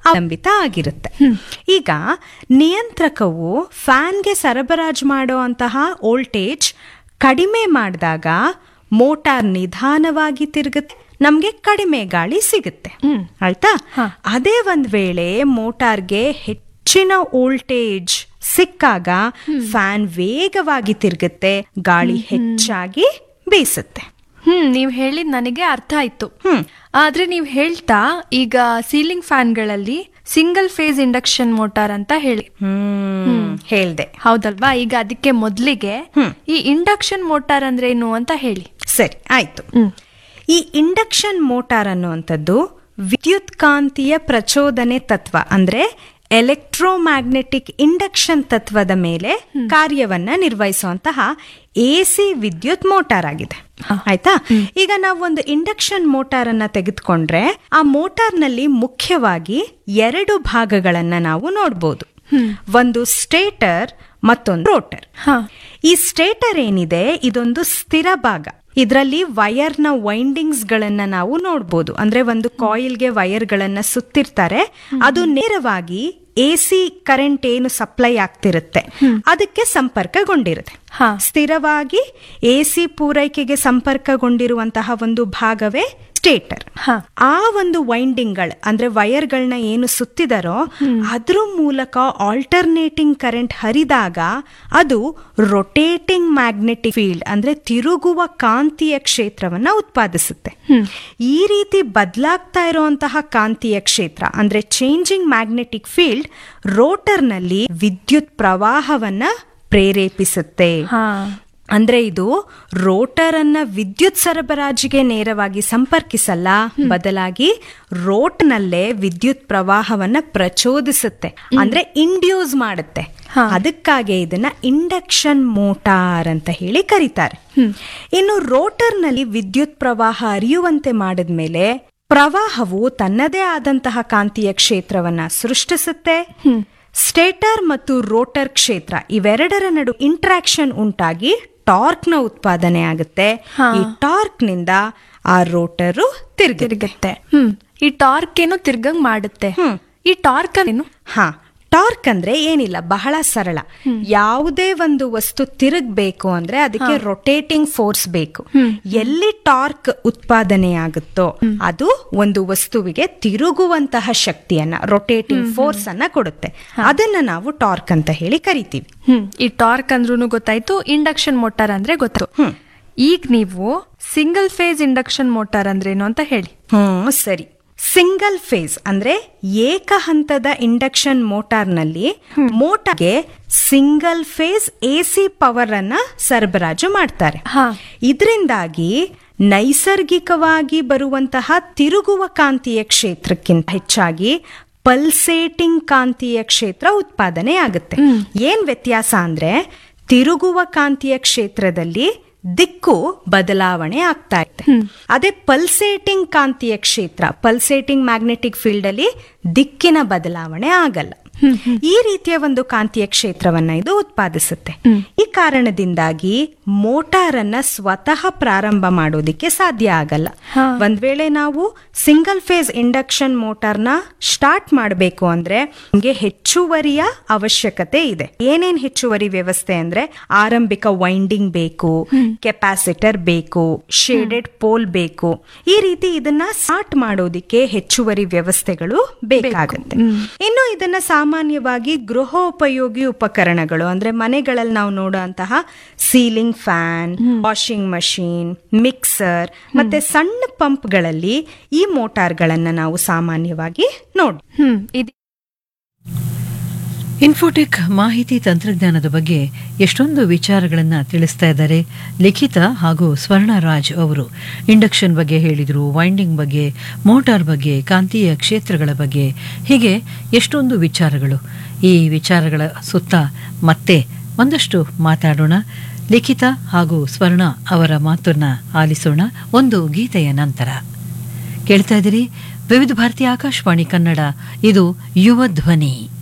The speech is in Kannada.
ಅವಲಂಬಿತ ಆಗಿರುತ್ತೆ ಈಗ ನಿಯಂತ್ರಕವು ಫ್ಯಾನ್ಗೆ ಸರಬರಾಜು ಮಾಡುವಂತಹ ವೋಲ್ಟೇಜ್ ಕಡಿಮೆ ಮಾಡಿದಾಗ ಮೋಟಾರ್ ನಿಧಾನವಾಗಿ ತಿರುಗುತ್ತೆ ನಮ್ಗೆ ಕಡಿಮೆ ಗಾಳಿ ಸಿಗುತ್ತೆ ಆಯ್ತಾ ಅದೇ ಒಂದ್ ವೇಳೆ ಮೋಟಾರ್ಗೆ ಹೆಚ್ಚಿನ ವೋಲ್ಟೇಜ್ ಸಿಕ್ಕಾಗ ಫ್ಯಾನ್ ವೇಗವಾಗಿ ತಿರುಗುತ್ತೆ ಗಾಳಿ ಹೆಚ್ಚಾಗಿ ಬೀಸುತ್ತೆ ಹ್ಮ್ ನೀವ್ ಹೇಳಿದ್ ನನಗೆ ಅರ್ಥ ಆಯ್ತು ಆದ್ರೆ ನೀವ್ ಹೇಳ್ತಾ ಈಗ ಸೀಲಿಂಗ್ ಫ್ಯಾನ್ಗಳಲ್ಲಿ ಸಿಂಗಲ್ ಫೇಸ್ ಇಂಡಕ್ಷನ್ ಮೋಟಾರ್ ಅಂತ ಹೇಳಿ ಹ್ಮ್ ಹೇಳ್ದೆ ಹೌದಲ್ವಾ ಈಗ ಅದಕ್ಕೆ ಮೊದ್ಲಿಗೆ ಈ ಇಂಡಕ್ಷನ್ ಮೋಟಾರ್ ಅಂದ್ರೆ ಏನು ಅಂತ ಹೇಳಿ ಸರಿ ಆಯ್ತು ಈ ಇಂಡಕ್ಷನ್ ಮೋಟಾರ್ ಅನ್ನುವಂಥದ್ದು ವಿದ್ಯುತ್ ಕಾಂತೀಯ ಪ್ರಚೋದನೆ ತತ್ವ ಅಂದ್ರೆ ಎಲೆಕ್ಟ್ರೋಮ್ಯಾಗ್ನೆಟಿಕ್ ಇಂಡಕ್ಷನ್ ತತ್ವದ ಮೇಲೆ ಕಾರ್ಯವನ್ನ ನಿರ್ವಹಿಸುವಂತಹ ಎಸಿ ವಿದ್ಯುತ್ ಮೋಟಾರ್ ಆಗಿದೆ ಆಯ್ತಾ ಈಗ ನಾವು ಒಂದು ಇಂಡಕ್ಷನ್ ಮೋಟಾರ್ ಅನ್ನ ತೆಗೆದುಕೊಂಡ್ರೆ ಆ ಮೋಟಾರ್ನಲ್ಲಿ ಮುಖ್ಯವಾಗಿ ಎರಡು ಭಾಗಗಳನ್ನ ನಾವು ನೋಡ್ಬೋದು ಒಂದು ಸ್ಟೇಟರ್ ಮತ್ತೊಂದು ರೋಟರ್ ಈ ಸ್ಟೇಟರ್ ಏನಿದೆ ಇದೊಂದು ಸ್ಥಿರ ಭಾಗ ಇದರಲ್ಲಿ ವೈರ್ನ ವೈಂಡಿಂಗ್ಸ್ ಗಳನ್ನ ನಾವು ನೋಡ್ಬೋದು ಅಂದ್ರೆ ಒಂದು ಕಾಯಿಲ್ಗೆ ವೈರ್ ಗಳನ್ನ ಸುತ್ತಿರ್ತಾರೆ ಅದು ನೇರವಾಗಿ ಎ ಸಿ ಕರೆಂಟ್ ಏನು ಸಪ್ಲೈ ಆಗ್ತಿರುತ್ತೆ ಅದಕ್ಕೆ ಸಂಪರ್ಕಗೊಂಡಿರುತ್ತೆ ಸ್ಥಿರವಾಗಿ ಎ ಸಿ ಪೂರೈಕೆಗೆ ಸಂಪರ್ಕಗೊಂಡಿರುವಂತಹ ಒಂದು ಭಾಗವೇ ಸ್ಟೇಟರ್ ಆ ಒಂದು ವೈಂಡಿಂಗ್ಗಳು ಅಂದ್ರೆ ವೈರ್ಗಳನ್ನ ಏನು ಸುತ್ತಿದಾರೋ ಅದ್ರ ಮೂಲಕ ಆಲ್ಟರ್ನೇಟಿಂಗ್ ಕರೆಂಟ್ ಹರಿದಾಗ ಅದು ರೊಟೇಟಿಂಗ್ ಮ್ಯಾಗ್ನೆಟಿಕ್ ಫೀಲ್ಡ್ ಅಂದ್ರೆ ತಿರುಗುವ ಕಾಂತೀಯ ಕ್ಷೇತ್ರವನ್ನ ಉತ್ಪಾದಿಸುತ್ತೆ ಈ ರೀತಿ ಬದಲಾಗ್ತಾ ಇರುವಂತಹ ಕಾಂತೀಯ ಕ್ಷೇತ್ರ ಅಂದ್ರೆ ಚೇಂಜಿಂಗ್ ಮ್ಯಾಗ್ನೆಟಿಕ್ ಫೀಲ್ಡ್ ರೋಟರ್ನಲ್ಲಿ ವಿದ್ಯುತ್ ಪ್ರವಾಹವನ್ನ ಪ್ರೇರೇಪಿಸುತ್ತೆ ಅಂದ್ರೆ ಇದು ರೋಟರ್ ಅನ್ನ ವಿದ್ಯುತ್ ಸರಬರಾಜಿಗೆ ನೇರವಾಗಿ ಸಂಪರ್ಕಿಸಲ್ಲ ಬದಲಾಗಿ ರೋಟ್ನಲ್ಲೇ ವಿದ್ಯುತ್ ಪ್ರವಾಹವನ್ನ ಪ್ರಚೋದಿಸುತ್ತೆ ಅಂದ್ರೆ ಇಂಡ್ಯೂಸ್ ಮಾಡುತ್ತೆ ಅದಕ್ಕಾಗಿ ಇದನ್ನ ಇಂಡಕ್ಷನ್ ಮೋಟಾರ್ ಅಂತ ಹೇಳಿ ಕರೀತಾರೆ ಇನ್ನು ರೋಟರ್ನಲ್ಲಿ ವಿದ್ಯುತ್ ಪ್ರವಾಹ ಹರಿಯುವಂತೆ ಮಾಡಿದ್ಮೇಲೆ ಪ್ರವಾಹವು ತನ್ನದೇ ಆದಂತಹ ಕಾಂತೀಯ ಕ್ಷೇತ್ರವನ್ನ ಸೃಷ್ಟಿಸುತ್ತೆ ಸ್ಟೇಟರ್ ಮತ್ತು ರೋಟರ್ ಕ್ಷೇತ್ರ ಇವೆರಡರ ನಡು ಇಂಟ್ರಾಕ್ಷನ್ ಉಂಟಾಗಿ ಟಾರ್ಕ್ ನ ಉತ್ಪಾದನೆ ಆಗುತ್ತೆ ಈ ಟಾರ್ಕ್ ನಿಂದ ಆ ರೋಟರು ತಿರುಗಿರುತ್ತೆ ಹ್ಮ್ ಈ ಟಾರ್ಕ್ ಏನು ತಿರ್ಗಂಗ್ ಮಾಡುತ್ತೆ ಈ ಟಾರ್ಕ್ ಏನು ಹಾ ಟಾರ್ಕ್ ಅಂದ್ರೆ ಏನಿಲ್ಲ ಬಹಳ ಸರಳ ಯಾವುದೇ ಒಂದು ವಸ್ತು ತಿರುಗಬೇಕು ಅಂದ್ರೆ ಅದಕ್ಕೆ ರೊಟೇಟಿಂಗ್ ಫೋರ್ಸ್ ಬೇಕು ಎಲ್ಲಿ ಟಾರ್ಕ್ ಉತ್ಪಾದನೆ ಆಗುತ್ತೋ ಅದು ಒಂದು ವಸ್ತುವಿಗೆ ತಿರುಗುವಂತಹ ಶಕ್ತಿಯನ್ನ ರೊಟೇಟಿಂಗ್ ಫೋರ್ಸ್ ಅನ್ನ ಕೊಡುತ್ತೆ ಅದನ್ನ ನಾವು ಟಾರ್ಕ್ ಅಂತ ಹೇಳಿ ಕರಿತೀವಿ ಹ್ಮ್ ಈ ಟಾರ್ಕ್ ಅಂದ್ರೂ ಗೊತ್ತಾಯ್ತು ಇಂಡಕ್ಷನ್ ಮೋಟಾರ್ ಅಂದ್ರೆ ಗೊತ್ತು ಈಗ ನೀವು ಸಿಂಗಲ್ ಫೇಸ್ ಇಂಡಕ್ಷನ್ ಮೋಟಾರ್ ಅಂದ್ರೇನು ಅಂತ ಹೇಳಿ ಹ್ಮ್ ಸರಿ ಸಿಂಗಲ್ ಫೇಸ್ ಅಂದ್ರೆ ಏಕ ಹಂತದ ಇಂಡಕ್ಷನ್ ಮೋಟಾರ್ನಲ್ಲಿ ಮೋಟಾರ್ಗೆ ಸಿಂಗಲ್ ಫೇಸ್ ಎಸಿ ಪವರ್ ಅನ್ನ ಸರಬರಾಜು ಮಾಡ್ತಾರೆ ಇದರಿಂದಾಗಿ ನೈಸರ್ಗಿಕವಾಗಿ ಬರುವಂತಹ ತಿರುಗುವ ಕಾಂತೀಯ ಕ್ಷೇತ್ರಕ್ಕಿಂತ ಹೆಚ್ಚಾಗಿ ಪಲ್ಸೇಟಿಂಗ್ ಕಾಂತೀಯ ಕ್ಷೇತ್ರ ಉತ್ಪಾದನೆ ಆಗುತ್ತೆ ಏನ್ ವ್ಯತ್ಯಾಸ ಅಂದ್ರೆ ತಿರುಗುವ ಕಾಂತೀಯ ಕ್ಷೇತ್ರದಲ್ಲಿ ದಿಕ್ಕು ಬದಲಾವಣೆ ಆಗ್ತಾ ಇರುತ್ತೆ ಅದೇ ಪಲ್ಸೇಟಿಂಗ್ ಕಾಂತೀಯ ಕ್ಷೇತ್ರ ಪಲ್ಸೇಟಿಂಗ್ ಮ್ಯಾಗ್ನೆಟಿಕ್ ಫೀಲ್ಡ್ ಅಲ್ಲಿ ದಿಕ್ಕಿನ ಬದಲಾವಣೆ ಆಗಲ್ಲ ಈ ರೀತಿಯ ಒಂದು ಕಾಂತೀಯ ಕ್ಷೇತ್ರವನ್ನ ಇದು ಉತ್ಪಾದಿಸುತ್ತೆ ಈ ಕಾರಣದಿಂದಾಗಿ ಮೋಟಾರ್ ಅನ್ನ ಸ್ವತಃ ಪ್ರಾರಂಭ ಮಾಡೋದಿಕ್ಕೆ ಸಾಧ್ಯ ಆಗಲ್ಲ ಒಂದ್ ವೇಳೆ ನಾವು ಸಿಂಗಲ್ ಫೇಸ್ ಇಂಡಕ್ಷನ್ ಮೋಟಾರ್ನ ಸ್ಟಾರ್ಟ್ ಮಾಡಬೇಕು ಅಂದ್ರೆ ನಮ್ಗೆ ಹೆಚ್ಚುವರಿಯ ಅವಶ್ಯಕತೆ ಇದೆ ಏನೇನ್ ಹೆಚ್ಚುವರಿ ವ್ಯವಸ್ಥೆ ಅಂದ್ರೆ ಆರಂಭಿಕ ವೈಂಡಿಂಗ್ ಬೇಕು ಕೆಪಾಸಿಟರ್ ಬೇಕು ಶೇಡೆಡ್ ಪೋಲ್ ಬೇಕು ಈ ರೀತಿ ಇದನ್ನ ಸ್ಟಾರ್ಟ್ ಮಾಡೋದಿಕ್ಕೆ ಹೆಚ್ಚುವರಿ ವ್ಯವಸ್ಥೆಗಳು ಬೇಕಾಗುತ್ತೆ ಇನ್ನು ಇದನ್ನ ಸಾಮಾನ್ಯವಾಗಿ ಗೃಹೋಪಯೋಗಿ ಉಪಕರಣಗಳು ಅಂದ್ರೆ ಮನೆಗಳಲ್ಲಿ ನಾವು ನೋಡುವಂತಹ ceiling fan washing machine mixer ಮತ್ತೆ ಸಣ್ಣ ಪಂಪ್ಗಳಲ್ಲಿ ಈ ಮೋಟಾರ್ಗಳನ್ನ ನಾವು ಸಾಮಾನ್ಯವಾಗಿ ನೋಡ್ ಹ್ಮ್ ಇದು ಇನ್ಫೋಟೆಕ್ ಮಾಹಿತಿ ತಂತ್ರಜ್ಞಾನದ ಬಗ್ಗೆ ಎಷ್ಟೊಂದು ವಿಚಾರಗಳನ್ನು ತಿಳಿಸ್ತಾ ಇದ್ದಾರೆ ಲಿಖಿತ ಹಾಗೂ ಸ್ವರ್ಣರಾಜ್ ಅವರು ಇಂಡಕ್ಷನ್ ಬಗ್ಗೆ ಹೇಳಿದರು ವೈಂಡಿಂಗ್ ಬಗ್ಗೆ ಮೋಟಾರ್ ಬಗ್ಗೆ ಕಾಂತೀಯ ಕ್ಷೇತ್ರಗಳ ಬಗ್ಗೆ ಹೀಗೆ ಎಷ್ಟೊಂದು ವಿಚಾರಗಳು ಈ ವಿಚಾರಗಳ ಸುತ್ತ ಮತ್ತೆ ಒಂದಷ್ಟು ಮಾತಾಡೋಣ ಲಿಖಿತ ಹಾಗೂ ಸ್ವರ್ಣ ಅವರ ಮಾತನ್ನ ಆಲಿಸೋಣ ಒಂದು ಗೀತೆಯ ನಂತರ ಕೇಳ್ತಾ ಇದ್ದೀರಿ ವಿವಿಧ ಭಾರತಿ ಆಕಾಶವಾಣಿ ಕನ್ನಡ ಇದು ಯುವ ಧ್ವನಿ